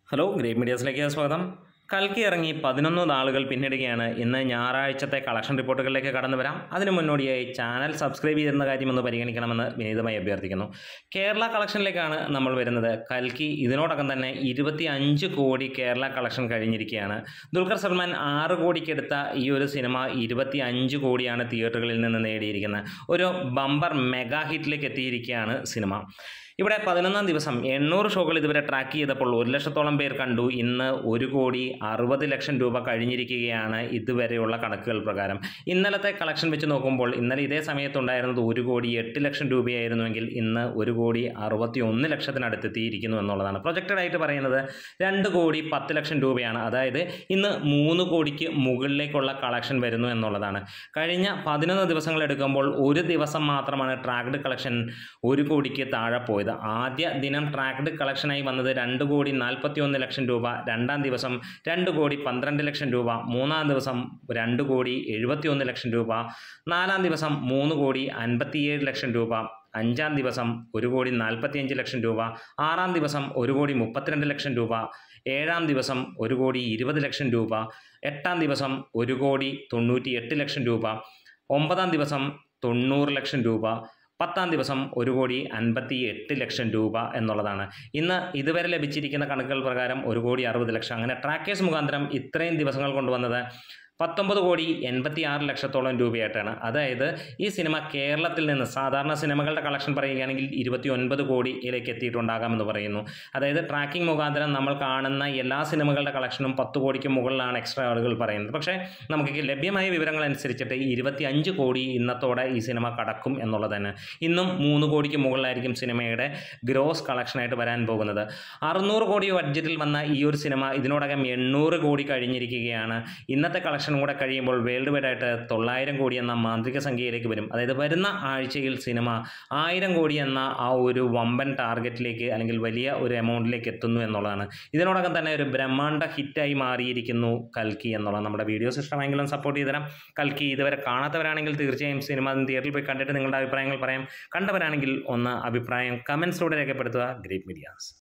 hello great മീഡിയാസിലേക്ക് സ്വാഗതം കൽക്കി ഇറങ്ങി പതിനൊന്ന് നാളുകൾ പിന്നിടുകയാണ് ഇന്ന് ഞായറാഴ്ചത്തെ കളക്ഷൻ റിപ്പോർട്ടുകളിലേക്ക് കടന്നു വരാം അതിനു മുന്നോടിയായി ചാനൽ സബ്സ്ക്രൈബ് ചെയ്യുന്ന കാര്യം ഒന്ന് പരിഗണിക്കണമെന്ന് വിനീതമായി അഭ്യർത്ഥിക്കുന്നു കേരള കളക്ഷനിലേക്കാണ് നമ്മൾ വരുന്നത് കൽക്കി ഇതിനോടകം തന്നെ ഇരുപത്തി അഞ്ച് കോടി കേരള കളക്ഷൻ കഴിഞ്ഞിരിക്കുകയാണ് ദുൽഖർ സൽമാൻ ആറ് കോടിക്കെടുത്ത ഈ ഒരു സിനിമ ഇരുപത്തി അഞ്ച് കോടിയാണ് തിയേറ്ററുകളിൽ നിന്ന് നേടിയിരിക്കുന്നത് ഒരു ബമ്പർ മെഗാ ഹിറ്റിലേക്ക് എത്തിയിരിക്കുകയാണ് സിനിമ ഇവിടെ പതിനൊന്നാം ദിവസം എണ്ണൂറ് ഷോകൾ ഇതുവരെ ട്രാക്ക് ചെയ്തപ്പോൾ ഒരു ലക്ഷത്തോളം പേർ കണ്ടു ഇന്ന് ഒരു കോടി അറുപത് ലക്ഷം രൂപ കഴിഞ്ഞിരിക്കുകയാണ് ഇതുവരെയുള്ള കണക്കുകൾ പ്രകാരം ഇന്നലത്തെ കളക്ഷൻ വെച്ച് നോക്കുമ്പോൾ ഇന്നലെ ഇതേ സമയത്തുണ്ടായിരുന്നത് ഒരു കോടി എട്ട് ലക്ഷം രൂപയായിരുന്നുവെങ്കിൽ ഇന്ന് ഒരു കോടി അറുപത്തി ഒന്ന് ലക്ഷത്തിനടുത്തെത്തിയിരിക്കുന്നു എന്നുള്ളതാണ് പ്രൊജക്റ്റഡ് ആയിട്ട് പറയുന്നത് രണ്ട് കോടി പത്ത് ലക്ഷം രൂപയാണ് അതായത് ഇന്ന് മൂന്ന് കോടിക്ക് മുകളിലേക്കുള്ള കളക്ഷൻ വരുന്നു എന്നുള്ളതാണ് കഴിഞ്ഞ പതിനൊന്ന് ദിവസങ്ങൾ എടുക്കുമ്പോൾ ഒരു ദിവസം മാത്രമാണ് ട്രാക്ഡ് കളക്ഷൻ ഒരു കോടിക്ക് താഴെ പോയത് ആദ്യ ദിനം ട്രാക്ഡ് കളക്ഷനായി വന്നത് രണ്ട് കോടി നാൽപ്പത്തി ഒന്ന് ലക്ഷം രൂപ രണ്ടാം ദിവസം രണ്ട് കോടി പന്ത്രണ്ട് ലക്ഷം രൂപ മൂന്നാം ദിവസം രണ്ട് കോടി എഴുപത്തി ഒന്ന് ലക്ഷം രൂപ നാലാം ദിവസം മൂന്ന് കോടി അൻപത്തിയേഴ് ലക്ഷം രൂപ അഞ്ചാം ദിവസം ഒരു കോടി നാൽപ്പത്തിയഞ്ച് ലക്ഷം രൂപ ആറാം ദിവസം ഒരു കോടി മുപ്പത്തിരണ്ട് ലക്ഷം രൂപ ഏഴാം ദിവസം ഒരു കോടി ഇരുപത് ലക്ഷം രൂപ എട്ടാം ദിവസം ഒരു കോടി തൊണ്ണൂറ്റി എട്ട് ലക്ഷം രൂപ ഒമ്പതാം ദിവസം തൊണ്ണൂറ് ലക്ഷം രൂപ പത്താം ദിവസം ഒരു കോടി അൻപത്തി എട്ട് ലക്ഷം രൂപ എന്നുള്ളതാണ് ഇന്ന് ഇതുവരെ ലഭിച്ചിരിക്കുന്ന കണക്കുകൾ പ്രകാരം ഒരു കോടി അറുപത് ലക്ഷം അങ്ങനെ ട്രാക്കേഴ്സ് മുഖാന്തരം ഇത്രയും ദിവസങ്ങൾ കൊണ്ടുവന്നത് പത്തൊമ്പത് കോടി എൺപത്തി ആറ് ലക്ഷത്തോളം രൂപയായിട്ടാണ് അതായത് ഈ സിനിമ കേരളത്തിൽ നിന്ന് സാധാരണ സിനിമകളുടെ കളക്ഷൻ പറയുകയാണെങ്കിൽ ഇരുപത്തി ഒൻപത് കോടിയിലേക്ക് എത്തിയിട്ടുണ്ടാകാമെന്ന് പറയുന്നു അതായത് ട്രാക്കിംഗ് മുഖാന്തരം നമ്മൾ കാണുന്ന എല്ലാ സിനിമകളുടെ കളക്ഷനും പത്ത് കോടിക്ക് മുകളിലാണ് എക്സ്ട്രാ ആളുകൾ പറയുന്നത് പക്ഷേ നമുക്ക് ലഭ്യമായ വിവരങ്ങൾ അനുസരിച്ചിട്ട് ഇരുപത്തി അഞ്ച് കോടി ഇന്നത്തോടെ ഈ സിനിമ കടക്കും എന്നുള്ളത് തന്നെ ഇന്നും മൂന്ന് കോടിക്ക് മുകളിലായിരിക്കും സിനിമയുടെ ഗ്രോസ് കളക്ഷനായിട്ട് വരാൻ പോകുന്നത് അറുന്നൂറ് കോടി ബഡ്ജറ്റിൽ വന്ന ഈ ഒരു സിനിമ ഇതിനോടകം എണ്ണൂറ് കോടി കഴിഞ്ഞിരിക്കുകയാണ് ഇന്നത്തെ കളക്ഷൻ കൂടെ കഴിയുമ്പോൾ വേൾഡ് വൈഡ് ആയിട്ട് തൊള്ളായിരം കോടി എന്ന മാന്ത്രിക സംഖ്യയിലേക്ക് വരും അതായത് വരുന്ന ആഴ്ചയിൽ സിനിമ ആയിരം കോടി എന്ന ആ ഒരു വമ്പൻ ടാർഗറ്റിലേക്ക് അല്ലെങ്കിൽ വലിയ ഒരു എമൗണ്ടിലേക്ക് എത്തുന്നു എന്നുള്ളതാണ് ഇതിനോടകം തന്നെ ഒരു ബ്രഹ്മാണ്ഡ ഹിറ്റായി മാറിയിരിക്കുന്നു കൽക്കി എന്നുള്ളത് നമ്മുടെ വീഡിയോസ് ഇഷ്ടമെങ്കിലും സപ്പോർട്ട് ചെയ്തുതരാം കൽക്കി ഇതുവരെ കാണാത്തവരാണെങ്കിൽ തീർച്ചയായും സിനിമ തിയേറ്ററിൽ പോയി കണ്ടിട്ട് നിങ്ങളുടെ അഭിപ്രായങ്ങൾ പറയാം കണ്ടവരാണെങ്കിൽ ഒന്ന് അഭിപ്രായം കമൻസിലൂടെ രേഖപ്പെടുത്തുക ഗ്രേറ്റ് മീഡിയാസ്